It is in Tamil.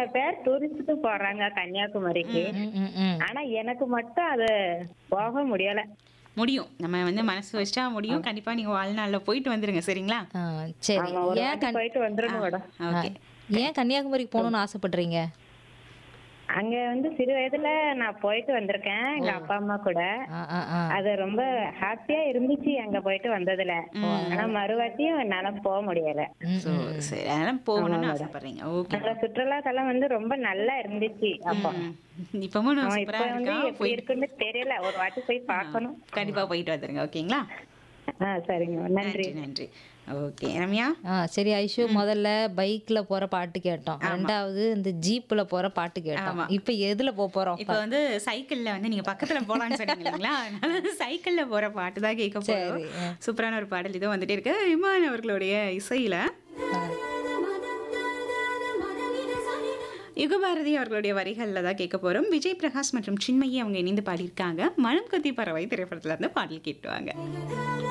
பேர் டூரிஸ்டுக்கு போறாங்க கன்னியாகுமரிக்கு ம், ம், ம். ஆனா எனக்கு மட்டும் அது போக முடியல முடியும் நம்ம வந்து மனசு வச்சா முடியும் கண்டிப்பா நீங்க வாழ்நாள்ல போயிட்டு வந்துருங்க சரிங்களா ஆ, சரி ஆமா ஒரு ஏன் வாட்டி கன் போயிட்டு வந்துடணும் மேடம் ஓகே ஏன் கன்னியாகுமரிக்கு போகணும்னு ஆசைப்படுறீங்க அங்க வந்து சிறு வயதுல நான் போயிட்டு வந்திருக்கேன் எங்க அப்பா அம்மா கூட ஆ, ஆ, ஆ. அது ரொம்ப ஹாப்பியா இருந்துச்சு அங்க போயிட்டு வந்ததுல ஆனா மறுவாட்டியும் என்னால போக முடியல ஸோ சரி அதனால போகணும்னு ஆசைப்படுறீங்க ஓகே அந்த சுற்றுலா தலம் வந்து ரொம்ப நல்லா இருந்துச்சு அப்போ இப்பவும் நான் ஆ, இப்ப சூப்பரா வந்து இருக்கா எப்படி இருக்குன்னு தெரியல ஒரு வாட்டி போய் பார்க்கணும் கண்டிப்பா போயிட்டு வந்துருங்க ஓகேங்களா ஆ சரிங்க நன்றி நன்றி நன்றி ஓகே ரம்யா ஆ சரி ஐஷு முதல்ல பைக்ல போற பாட்டு கேட்டோம் ரெண்டாவது இந்த ஜீப்ல போற பாட்டு கேட்டோம் இப்ப எதுல போக போறோம் இப்போ வந்து சைக்கிள்ல வந்து நீங்க பக்கத்துல போலாம்னு சொன்னீங்க இல்லைங்களா அதனால சைக்கிள்ல போற பாட்டு தான் கேட்க போறோம் சூப்பரான ஒரு பாடல் இதோ வந்துட்டே இருக்கு இமான் அவர்களுடைய இசையில யுகபாரதி அவர்களுடைய வரிகளில் தான் கேட்க போறோம் விஜய் பிரகாஷ் மற்றும் சின்மயி அவங்க இணைந்து பாடியிருக்காங்க மனம் கொத்தி பறவை திரைப்படத்துல இருந்து பாடல் கேட்டுவாங்க